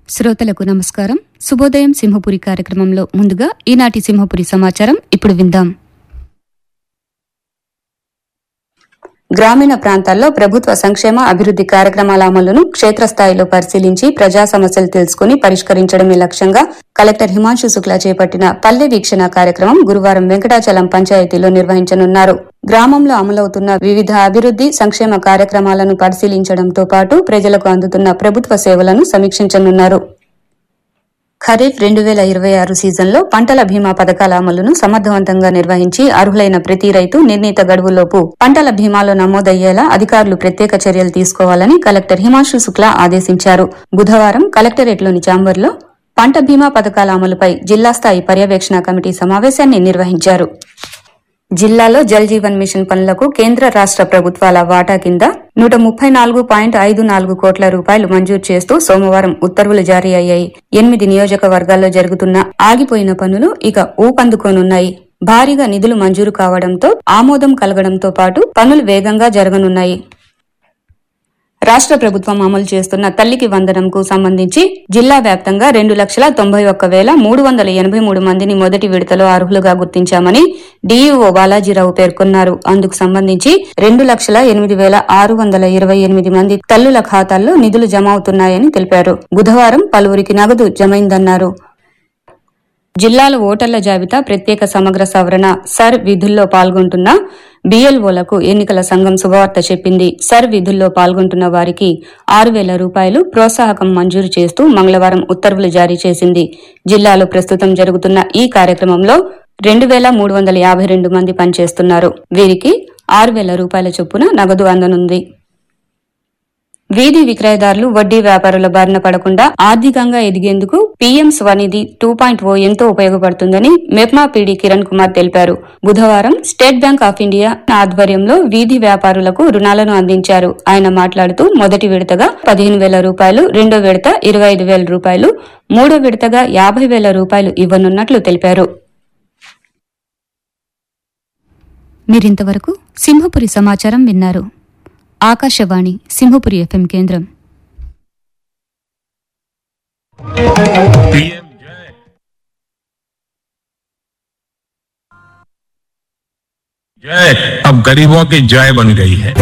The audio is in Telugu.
శ్రోతలకు నమస్కారం శుభోదయం సింహపురి కార్యక్రమంలో ముందుగా ఈనాటి సింహపురి సమాచారం ఇప్పుడు విందాం గ్రామీణ ప్రాంతాల్లో ప్రభుత్వ సంక్షేమ అభివృద్ది కార్యక్రమాల అమలును క్షేత్రస్థాయిలో పరిశీలించి ప్రజా సమస్యలు తెలుసుకుని పరిష్కరించడమే లక్ష్యంగా కలెక్టర్ హిమాంశు శుక్లా చేపట్టిన పల్లె వీక్షణ కార్యక్రమం గురువారం వెంకటాచలం పంచాయతీలో నిర్వహించనున్నారు గ్రామంలో అమలవుతున్న వివిధ అభివృద్ది సంక్షేమ కార్యక్రమాలను పరిశీలించడంతో పాటు ప్రజలకు అందుతున్న ప్రభుత్వ సేవలను సమీక్షించనున్నారు ఖరీఫ్ రెండు వేల ఇరవై ఆరు సీజన్లో పంటల బీమా పథకాల అమలును సమర్థవంతంగా నిర్వహించి అర్హులైన ప్రతి రైతు నిర్ణీత గడువులోపు పంటల బీమాలో నమోదయ్యేలా అధికారులు ప్రత్యేక చర్యలు తీసుకోవాలని కలెక్టర్ హిమాంశు శుక్లా ఆదేశించారు బుధవారం కలెక్టరేట్లోని ఛాంబర్లో పంట బీమా పథకాల అమలుపై జిల్లా స్థాయి పర్యవేక్షణ కమిటీ సమావేశాన్ని నిర్వహించారు జిల్లాలో జల్ జీవన్ మిషన్ పనులకు కేంద్ర రాష్ట ప్రభుత్వాల వాటా కింద నూట ముప్పై నాలుగు పాయింట్ ఐదు నాలుగు కోట్ల రూపాయలు మంజూరు చేస్తూ సోమవారం ఉత్తర్వులు జారీ అయ్యాయి ఎనిమిది నియోజకవర్గాల్లో జరుగుతున్న ఆగిపోయిన పనులు ఇక ఊపందుకోనున్నాయి భారీగా నిధులు మంజూరు కావడంతో ఆమోదం కలగడంతో పాటు పనులు వేగంగా జరగనున్నాయి రాష్ట్ర ప్రభుత్వం అమలు చేస్తున్న తల్లికి వందనంకు సంబంధించి జిల్లా వ్యాప్తంగా రెండు లక్షల తొంభై ఒక్క వేల మూడు వందల ఎనభై మూడు మందిని మొదటి విడతలో అర్హులుగా గుర్తించామని డీఈఓ బాలాజీరావు పేర్కొన్నారు అందుకు సంబంధించి రెండు లక్షల ఎనిమిది వేల ఆరు వందల ఇరవై ఎనిమిది మంది తల్లుల ఖాతాల్లో నిధులు జమ అవుతున్నాయని తెలిపారు బుధవారం పలువురికి నగదు జమైందన్నారు జిల్లాల ఓటర్ల జాబితా ప్రత్యేక సమగ్ర సవరణ సర్ విధుల్లో పాల్గొంటున్న బీఎల్ఓలకు ఎన్నికల సంఘం శుభవార్త చెప్పింది సర్ విధుల్లో పాల్గొంటున్న వారికి ఆరు వేల రూపాయలు ప్రోత్సాహకం మంజూరు చేస్తూ మంగళవారం ఉత్తర్వులు జారీ చేసింది జిల్లాలో ప్రస్తుతం జరుగుతున్న ఈ కార్యక్రమంలో రెండు వేల మూడు వందల యాభై రెండు మంది పనిచేస్తున్నారు వీరికి ఆరు వేల రూపాయల చొప్పున నగదు అందనుంది వీధి విక్రయదారులు వడ్డీ వ్యాపారుల బారిన పడకుండా ఆర్థికంగా ఎదిగేందుకు PM SVANidhi two point O ఎంతో ఉపయోగపడుతుందని మెప్మా పీడీ కిరణ్ కుమార్ తెలిపారు బుధవారం స్టేట్ బ్యాంక్ ఆఫ్ ఇండియా ఆధ్వర్యంలో వీధి వ్యాపారులకు రుణాలను అందించారు ఆయన మాట్లాడుతూ మొదటి విడతగా పదిహేను వేల రూపాయలు రెండో విడత ఇరవై ఐదు వేల రూపాయలు మూడో విడతగా యాభై వేల రూపాయలు ఇవ్వనున్నట్లు తెలిపారు మీరింతవరకు సింహపురి సమాచారం విన్నారు ఆకాశవాణి సింహపురి ఎఫ్ఎం కేంద్రం पीएम जय जय अब गरीबों की जय बन गई है